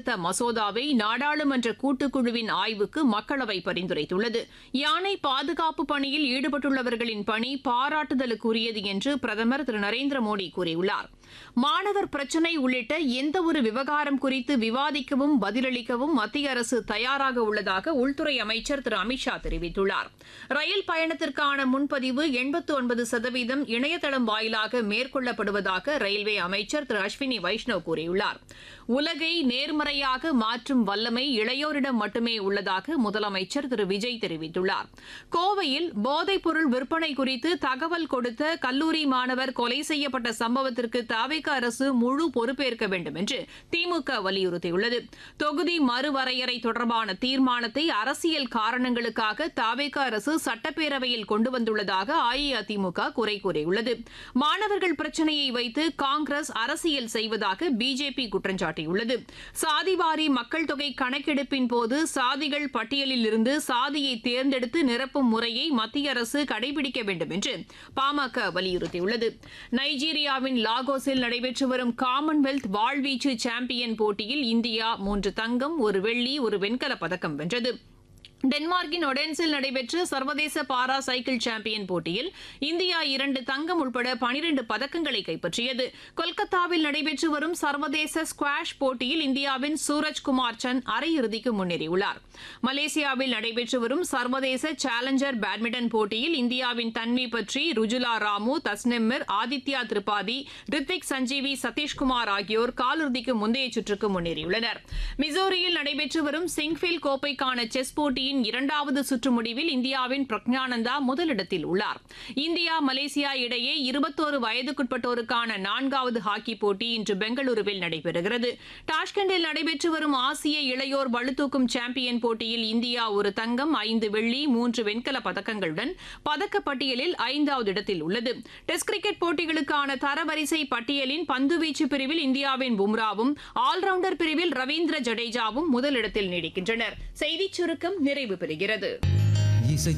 திருத்த மசோதாவை நாடாளுமன்ற கூட்டுக்குழுவின் ஆய்வுக்கு மக்களவை பரிந்துரைத்துள்ளது யானை பாதுகாப்பு பணியில் ஈடுபட்டுள்ளவர்களின் பணி பாராட்டுதலுக்குரியது என்று பிரதமர் திரு நரேந்திர மோடி கூறியுள்ளார் மாணவர் பிரச்சினை உள்ளிட்ட எந்தவொரு விவகாரம் குறித்து விவாதிக்கவும் பதிலளிக்கவும் மத்திய அரசு தயாராக உள்ளதாக உள்துறை அமைச்சர் திரு அமித்ஷா தெரிவித்துள்ளார் ரயில் பயணத்திற்கான முன்பதிவு எண்பத்து ஒன்பது சதவீதம் இணையதளம் வாயிலாக மேற்கொள்ளப்படுவதாக ரயில்வே அமைச்சர் திரு அஸ்வினி வைஷ்ணவ் கூறியுள்ளார் உலகை நேர்மறையாக மாற்றும் வல்லமை இளையோரிடம் மட்டுமே உள்ளதாக முதலமைச்சர் திரு விஜய் தெரிவித்துள்ளார் கோவையில் போதைப்பொருள் விற்பனை குறித்து தகவல் கொடுத்த கல்லூரி மாணவர் கொலை செய்யப்பட்ட சம்பவத்திற்கு தாவேக அரசு முழு பொறுப்பேற்க வேண்டும் என்று திமுக வலியுறுத்தியுள்ளது தொகுதி மறுவரையறை தொடர்பான தீர்மானத்தை அரசியல் காரணங்களுக்காக தாவேக அரசு சட்டப்பேரவையில் கொண்டு வந்துள்ளதாக அஇஅதிமுக குறை கூறியுள்ளது மாணவர்கள் பிரச்சினையை வைத்து காங்கிரஸ் அரசியல் செய்வதாக பிஜேபி குற்றம் சாட்டியுள்ளது சாதிவாரி மக்கள் தொகை கணக்கெடுப்பின் போது சாதிகள் பட்டியலில் இருந்து சாதியை தேர்ந்தெடுத்து நிரப்பும் முறையை மத்திய அரசு கடைபிடிக்க வேண்டும் என்று பாமக வலியுறுத்தியுள்ளது நைஜீரியாவின் லாகோஸில் நடைபெற்று வரும் காமன்வெல்த் வாழ்வீச்சு சாம்பியன் போட்டியில் இந்தியா மூன்று தங்கம் ஒரு வெள்ளி ஒரு வெண்கலப் பதக்கம் வென்றது டென்மார்க்கின் ஒடென்ஸில் நடைபெற்ற சர்வதேச பாரா சைக்கிள் சாம்பியன் போட்டியில் இந்தியா இரண்டு தங்கம் உட்பட பனிரண்டு பதக்கங்களை கைப்பற்றியது கொல்கத்தாவில் நடைபெற்று வரும் சர்வதேச ஸ்குவாஷ் போட்டியில் இந்தியாவின் சூரஜ்குமார் சந்த் அரையிறுதிக்கு முன்னேறியுள்ளார் மலேசியாவில் நடைபெற்று வரும் சர்வதேச சேலஞ்சர் பேட்மிண்டன் போட்டியில் இந்தியாவின் தன்வி பற்றி ருஜுலா ராமு தஸ்னிமிர் ஆதித்யா திரிபாதி ரித்திக் சஞ்சீவி சதீஷ்குமார் ஆகியோர் காலிறுதிக்கு முந்தைய சுற்றுக்கு முன்னேறியுள்ளனர் மிசோரியில் நடைபெற்று வரும் சிங்ஃபில் கோப்பைக்கான செஸ் போட்டியில் போட்டியின் இரண்டாவது சுற்று முடிவில் இந்தியாவின் பிரக்ஞானந்தா முதலிடத்தில் உள்ளார் இந்தியா மலேசியா இடையே இருபத்தோரு வயதுக்குட்பட்டோருக்கான நான்காவது ஹாக்கி போட்டி இன்று பெங்களூருவில் நடைபெறுகிறது டாஷ்கண்டில் நடைபெற்று வரும் ஆசிய இளையோர் பளுதூக்கும் சாம்பியன் போட்டியில் இந்தியா ஒரு தங்கம் ஐந்து வெள்ளி மூன்று வெண்கல பதக்கங்களுடன் பதக்கப்பட்டியலில் ஐந்தாவது இடத்தில் உள்ளது டெஸ்ட் கிரிக்கெட் போட்டிகளுக்கான தரவரிசை பட்டியலின் பந்துவீச்சு பிரிவில் இந்தியாவின் பும்ராவும் ஆல்ரவுண்டர் பிரிவில் ரவீந்திர ஜடேஜாவும் முதலிடத்தில் நீடிக்கின்றனர் செய்திச் சுருக்கம் நிறைவு பெறுகிறது இசை